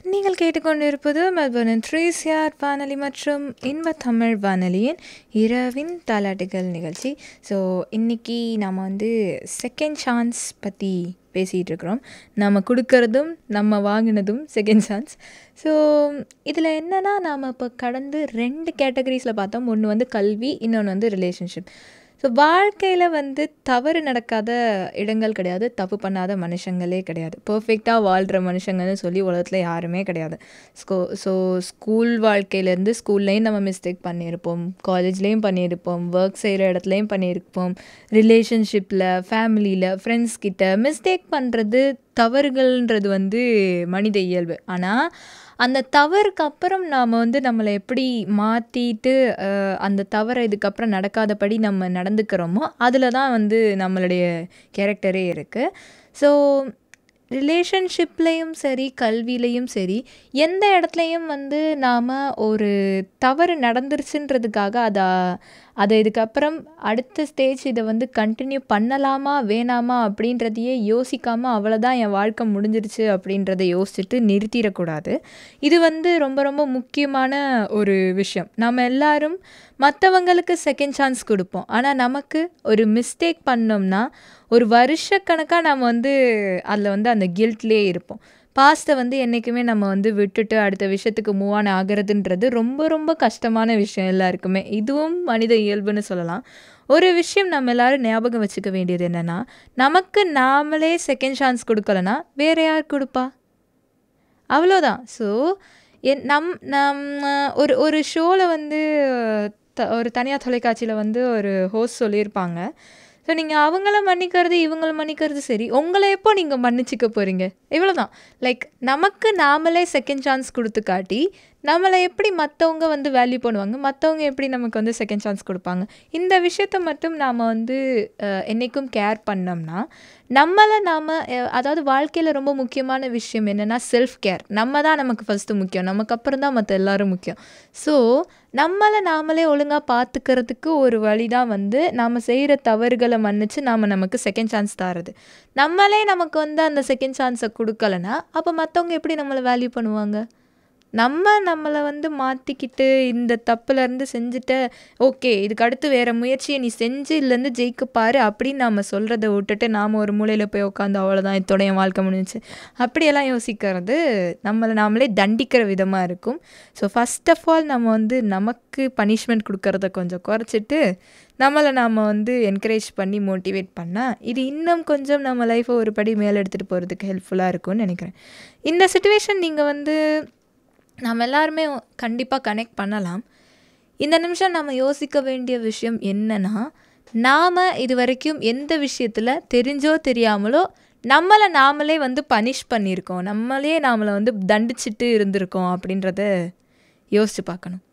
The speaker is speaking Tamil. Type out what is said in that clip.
நீங்கள் கேட்டுக்கொண்டிருப்பது மெல்பர்னின் த்ரீசியார் வானொலி மற்றும் இன்ப தமிழ் வானொலியின் இரவின் தாலாட்டுகள் நிகழ்ச்சி ஸோ இன்றைக்கி நாம் வந்து செகண்ட் சான்ஸ் பற்றி பேசிகிட்டு இருக்கிறோம் நம்ம கொடுக்கறதும் நம்ம வாங்கினதும் செகண்ட் சான்ஸ் ஸோ இதில் என்னென்னா நாம் இப்போ கடந்து ரெண்டு கேட்டகரிஸில் பார்த்தோம் ஒன்று வந்து கல்வி இன்னொன்று வந்து ரிலேஷன்ஷிப் ஸோ வாழ்க்கையில் வந்து தவறு நடக்காத இடங்கள் கிடையாது தப்பு பண்ணாத மனுஷங்களே கிடையாது பர்ஃபெக்டாக வாழ்கிற மனுஷங்கன்னு சொல்லி உலகத்தில் யாருமே கிடையாது ஸ்கூ ஸோ ஸ்கூல் வாழ்க்கையிலேருந்து ஸ்கூல்லையும் நம்ம மிஸ்டேக் பண்ணியிருப்போம் காலேஜ்லேயும் பண்ணியிருப்போம் ஒர்க் செய்கிற இடத்துலையும் பண்ணியிருப்போம் ரிலேஷன்ஷிப்பில் ஃபேமிலியில் ஃப்ரெண்ட்ஸ் கிட்ட மிஸ்டேக் பண்ணுறது தவறுகள்ன்றது வந்து மனித இயல்பு ஆனால் அந்த தவறுக்கு அப்புறம் நாம் வந்து நம்மளை எப்படி மாற்றிட்டு அந்த தவறை இதுக்கப்புறம் நடக்காதபடி நம்ம நடந்துக்கிறோமோ அதில் தான் வந்து நம்மளுடைய கேரக்டரே இருக்குது ஸோ ரிலேஷன்ஷிப்லேயும் சரி கல்வியிலையும் சரி எந்த இடத்துலையும் வந்து நாம் ஒரு தவறு நடந்துருச்சுன்றதுக்காக அதை அதை இதுக்கப்புறம் அடுத்த ஸ்டேஜ் இதை வந்து கண்டினியூ பண்ணலாமா வேணாமா அப்படின்றதையே யோசிக்காமல் அவ்வளோதான் என் வாழ்க்கை முடிஞ்சிருச்சு அப்படின்றத யோசிச்சுட்டு நிறுத்திடக்கூடாது இது வந்து ரொம்ப ரொம்ப முக்கியமான ஒரு விஷயம் நம்ம எல்லாரும் மற்றவங்களுக்கு செகண்ட் சான்ஸ் கொடுப்போம் ஆனால் நமக்கு ஒரு மிஸ்டேக் பண்ணோம்னா ஒரு வருஷக்கணக்காக நம்ம வந்து அதில் வந்து அந்த கில்ட்லேயே இருப்போம் பாஸ்ட்டை வந்து என்றைக்குமே நம்ம வந்து விட்டுட்டு அடுத்த விஷயத்துக்கு மூவ் ஆன் ஆகிறதுன்றது ரொம்ப ரொம்ப கஷ்டமான விஷயம் எல்லாருக்குமே இதுவும் மனித இயல்புன்னு சொல்லலாம் ஒரு விஷயம் நம்ம எல்லோரும் ஞாபகம் வச்சுக்க வேண்டியது என்னென்னா நமக்கு நாமளே செகண்ட் சான்ஸ் கொடுக்கலனா வேறு யார் கொடுப்பா அவ்வளோதான் ஸோ என் நம் நம்ம ஒரு ஒரு ஷோவில் வந்து த ஒரு தனியார் தொலைக்காட்சியில் வந்து ஒரு ஹோஸ்ட் சொல்லியிருப்பாங்க ஸோ நீங்கள் அவங்கள மன்னிக்கிறது இவங்கள மன்னிக்கிறது சரி உங்களை எப்போ நீங்கள் மன்னிச்சிக்க போகிறீங்க இவ்வளோ தான் லைக் நமக்கு நாமளே செகண்ட் சான்ஸ் கொடுத்து காட்டி நம்மளை எப்படி மற்றவங்க வந்து வேல்யூ பண்ணுவாங்க மற்றவங்க எப்படி நமக்கு வந்து செகண்ட் சான்ஸ் கொடுப்பாங்க இந்த விஷயத்த மட்டும் நாம் வந்து என்றைக்கும் கேர் பண்ணோம்னா நம்மளை நாம் அதாவது வாழ்க்கையில் ரொம்ப முக்கியமான விஷயம் என்னென்னா செல்ஃப் கேர் நம்ம தான் நமக்கு ஃபஸ்ட்டு முக்கியம் நமக்கு அப்புறம் தான் மற்ற எல்லோரும் முக்கியம் ஸோ நம்மளை நாமளே ஒழுங்காக பார்த்துக்கிறதுக்கு ஒரு வழி தான் வந்து நாம் செய்கிற தவறுகளை மன்னித்து நாம் நமக்கு செகண்ட் சான்ஸ் தரது நம்மளே நமக்கு வந்து அந்த செகண்ட் சான்ஸை கொடுக்கலனா அப்போ மற்றவங்க எப்படி நம்மளை வேல்யூ பண்ணுவாங்க நம்ம நம்மளை வந்து மாற்றிக்கிட்டு இந்த தப்புலேருந்து செஞ்சுட்ட ஓகே இதுக்கு அடுத்து வேறு முயற்சியை நீ செஞ்சு இல்லைருந்து ஜெயிக்கப்பாரு அப்படின்னு நம்ம சொல்கிறத விட்டுட்டு நாம் ஒரு மூலையில் போய் உட்காந்து அவ்வளோதான் இத்தோட என் வாழ்க்கை முடிஞ்சிச்சு அப்படியெல்லாம் யோசிக்கிறது நம்மளை நாமளே தண்டிக்கிற விதமாக இருக்கும் ஸோ ஃபஸ்ட் ஆஃப் ஆல் நம்ம வந்து நமக்கு பனிஷ்மெண்ட் கொடுக்கறத கொஞ்சம் குறைச்சிட்டு நம்மளை நாம் வந்து என்கரேஜ் பண்ணி மோட்டிவேட் பண்ணால் இது இன்னும் கொஞ்சம் நம்ம லைஃப்பை ஒரு படி மேலே எடுத்துகிட்டு போகிறதுக்கு ஹெல்ப்ஃபுல்லாக இருக்கும்னு நினைக்கிறேன் இந்த சுச்சுவேஷன் நீங்கள் வந்து நம்ம எல்லாருமே கண்டிப்பாக கனெக்ட் பண்ணலாம் இந்த நிமிஷம் நம்ம யோசிக்க வேண்டிய விஷயம் என்னென்னா நாம் இது வரைக்கும் எந்த விஷயத்தில் தெரிஞ்சோ தெரியாமலோ நம்மளை நாமளே வந்து பனிஷ் பண்ணியிருக்கோம் நம்மளே நாமளை வந்து தண்டிச்சிட்டு இருந்திருக்கோம் அப்படின்றத யோசித்து பார்க்கணும்